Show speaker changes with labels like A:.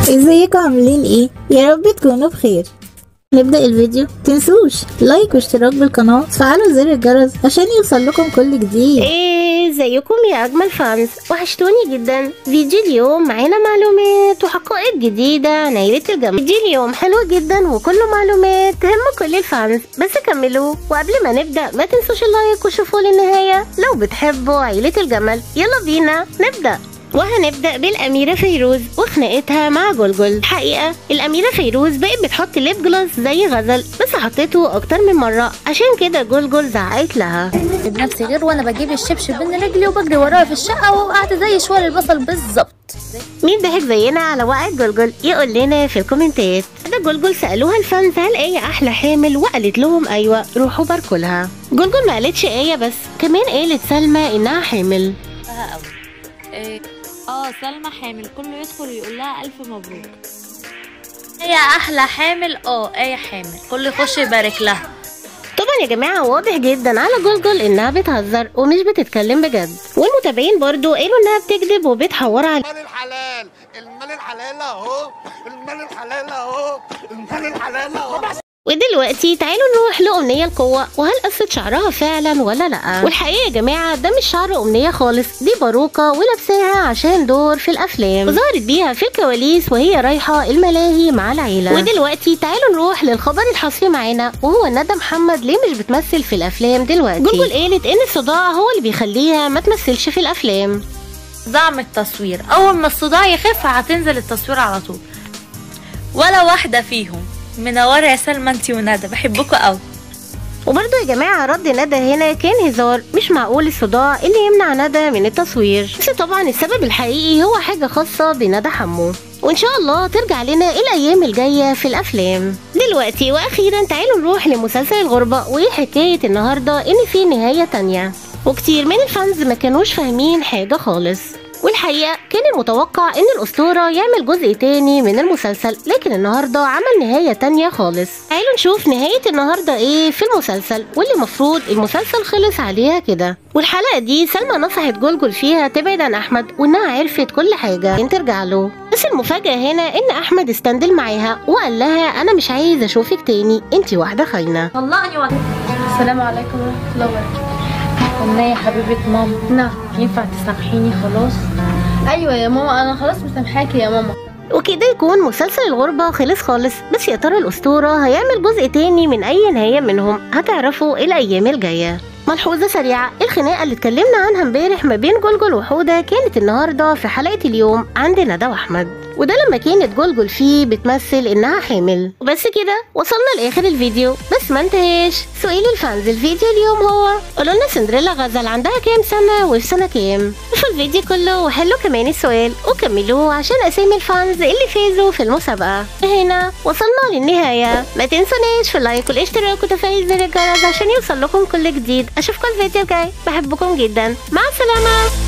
A: ازيكم عاملين ايه يا رب تكونوا بخير نبدأ الفيديو تنسوش لايك واشتراك بالقناة وتفعلوا زر الجرس عشان يوصل لكم كل جديد
B: ايه ازيكم يا اجمل فانز وحشتوني جدا فيديو اليوم معانا معلومات وحقائق جديده عن عيله الجمل فيديو اليوم حلو جدا وكله معلومات تهم كل الفانز بس كملوا وقبل ما نبدا ما تنسوش اللايك وشوفوا للنهايه لو بتحبوا عيله الجمل يلا بينا نبدا وهنبدأ بالأميرة فيروز وخناقتها مع جلجل الحقيقة الأميرة فيروز بقت بتحط ليب جلاس زي غزل بس حطيته أكتر من مرة عشان كده جلجل زعقت لها
C: بنفسي غير وانا بجيب الشبشب بين رجلي وبجري ورايا في الشقه وقعت زي شوال البصل بالظبط
B: مين ضحك زينا على وقعة جلجل يقول لنا في الكومنتات ده جلجل سألوها الفانز هل ايه أحلى حامل وقالت لهم أيوة روحوا باركوا لها جلجل ما قالتش ايه بس كمان قالت سلمى إنها حامل
D: بحبها قوي إيه، اه سلمى حامل كله يدخل ويقول لها الف مبروك هي احلى حامل اه ايه حامل كله يخش يبارك لها
B: طبعا يا جماعة واضح جدا على جلجل إنها بتهزر ومش بتتكلم بجد والمتابعين برضو قالوا إنها بتكذب وبتحور على
E: المال الحلال المال الحلال اهو المال الحلال اهو المال الحلال اهو
B: ودلوقتي تعالوا نروح لأمنية القوة وهل قصت شعرها فعلا ولا لأ والحقيقة يا جماعة ده مش شعر أمنية خالص دي باروكة ولابساها عشان دور في الأفلام وظهرت بيها في الكواليس وهي رايحة الملاهي مع العيلة ودلوقتي تعالوا نروح للخبر الحصري معانا وهو ندى محمد ليه مش بتمثل في الأفلام دلوقتي جلجل قالت إن الصداع هو اللي بيخليها ما تمثلش في الأفلام
D: دعم التصوير اول ما الصداع يخف هتنزل التصوير على طول ولا واحده فيهم منوره يا سلمى انتي وندى بحبكوا قوي
B: وبرضه يا جماعة رد ندى هنا كان هزار مش معقول الصداع اللي يمنع ندى من التصوير بس طبعا السبب الحقيقي هو حاجة خاصة بندى حمو وإن شاء الله ترجع لنا الأيام الجاية في الأفلام دلوقتي وأخيرا تعالوا نروح لمسلسل الغربة وحكاية النهاردة إن في نهاية تانية وكتير من الفانز ما كانوش فاهمين حاجة خالص والحقيقة كان المتوقع إن الأسطورة يعمل جزء تاني من المسلسل لكن النهاردة عمل نهاية تانية خالص تعالوا نشوف نهاية النهاردة إيه في المسلسل واللي مفروض المسلسل خلص عليها كده والحلقة دي سلمى نصحت جلجل فيها تبعد عن أحمد وإنها عرفت كل حاجة إن ترجع له بس المفاجأة هنا إن أحمد استندل معاها وقال لها أنا مش عايز أشوفك تاني أنتي واحدة خاينة
D: طلقني وقت
F: السلام عليكم ورحمة الله وبركاته أمنية يا حبيبة ماما
D: نعم
F: ينفع تسامحيني خلاص؟ أيوة يا ماما أنا خلاص مسامحاكي يا ماما
B: وكده يكون مسلسل الغربة خلص خالص بس يا ترى الأسطورة هيعمل جزء تاني من أي نهاية منهم هتعرفوا الأيام الجاية ملحوظة سريعة الخناقة اللي اتكلمنا عنها امبارح ما بين جلجل وحودة كانت النهاردة في حلقة اليوم عند ندى وأحمد وده لما كانت جلجل فيه بتمثل إنها حامل وبس كده وصلنا لآخر الفيديو بس ما انتهاش سؤال الفانز الفيديو اليوم هو قولوا لنا سندريلا غزل عندها كام سنة وفي سنة كام شوفوا الفيديو كله وحلوا كمان السؤال وكملوه عشان أسامي الفانز اللي فازوا في المسابقة هنا وصلنا للنهاية ما تنسوناش في اللايك والاشتراك وتفعيل زر الجرس عشان يوصل لكم كل جديد أشوفكم الفيديو الجاي بحبكم جدا مع السلامة